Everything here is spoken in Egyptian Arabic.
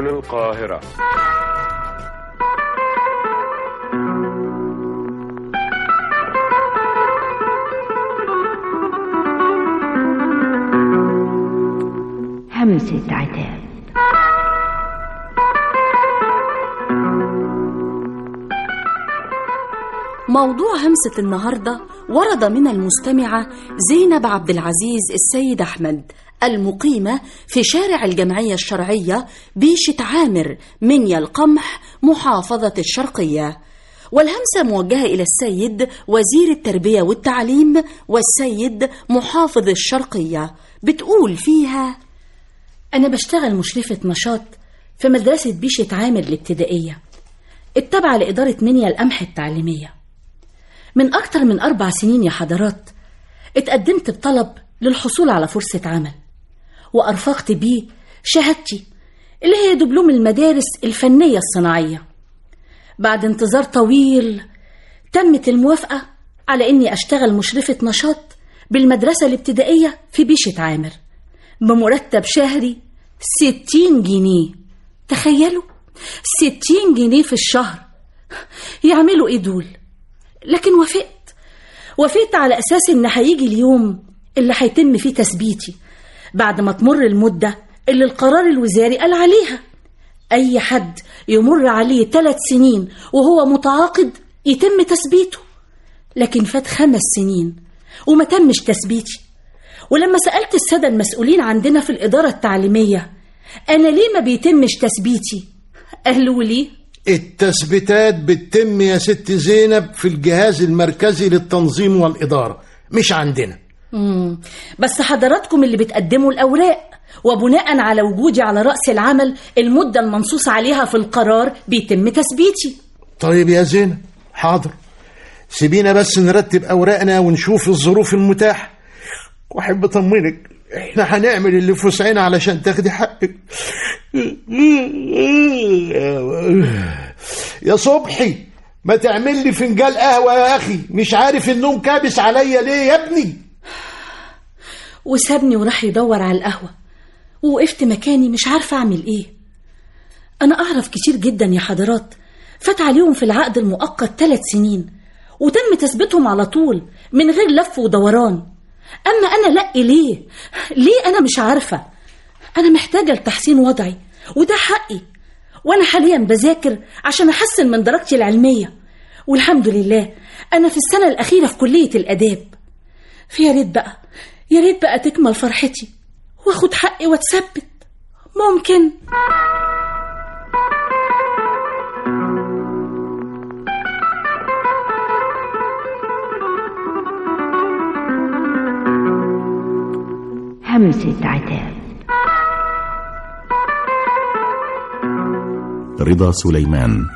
القاهرة همسة عتاب موضوع همسة النهاردة ورد من المستمعة زينب عبد العزيز السيد أحمد المقيمة في شارع الجمعية الشرعية بيشة عامر منيا القمح محافظة الشرقية والهمسة موجهة إلى السيد وزير التربية والتعليم والسيد محافظ الشرقية بتقول فيها أنا بشتغل مشرفة نشاط في مدرسة بيشة عامر الابتدائية التابعة لإدارة منيا القمح التعليمية من أكتر من أربع سنين يا حضرات اتقدمت بطلب للحصول على فرصة عمل وأرفقت بيه شهادتي اللي هي دبلوم المدارس الفنية الصناعية بعد انتظار طويل تمت الموافقة على إني أشتغل مشرفة نشاط بالمدرسة الابتدائية في بيشة عامر بمرتب شهري ستين جنيه تخيلوا ستين جنيه في الشهر يعملوا ايه دول لكن وافقت وافقت على اساس ان هيجي اليوم اللي هيتم فيه تثبيتي بعد ما تمر المدة اللي القرار الوزاري قال عليها اي حد يمر عليه ثلاث سنين وهو متعاقد يتم تثبيته لكن فات خمس سنين وما تمش تثبيتي ولما سألت السادة المسؤولين عندنا في الإدارة التعليمية أنا ليه ما بيتمش تثبيتي؟ قالوا لي التثبيتات بتتم يا ست زينب في الجهاز المركزي للتنظيم والإدارة مش عندنا مم. بس حضراتكم اللي بتقدموا الأوراق وبناء على وجودي على رأس العمل المدة المنصوص عليها في القرار بيتم تثبيتي طيب يا زينب حاضر سيبينا بس نرتب أوراقنا ونشوف الظروف المتاحة وأحب أطمنك احنا هنعمل اللي في وسعنا علشان تاخدي حقك يا صبحي ما تعمل لي فنجان قهوة يا أخي مش عارف النوم كابس عليا ليه يا ابني وسابني وراح يدور على القهوة ووقفت مكاني مش عارفة أعمل إيه أنا أعرف كتير جدا يا حضرات فات عليهم في العقد المؤقت ثلاث سنين وتم تثبيتهم على طول من غير لف ودوران أما أنا لأ ليه؟ ليه أنا مش عارفة؟ أنا محتاجة لتحسين وضعي وده حقي وأنا حاليا بذاكر عشان أحسن من درجتي العلمية والحمد لله أنا في السنة الأخيرة في كلية الآداب فيا ريت بقى يا ريت بقى تكمل فرحتي واخد حقي واتثبت ممكن همسة عتاب رضا سليمان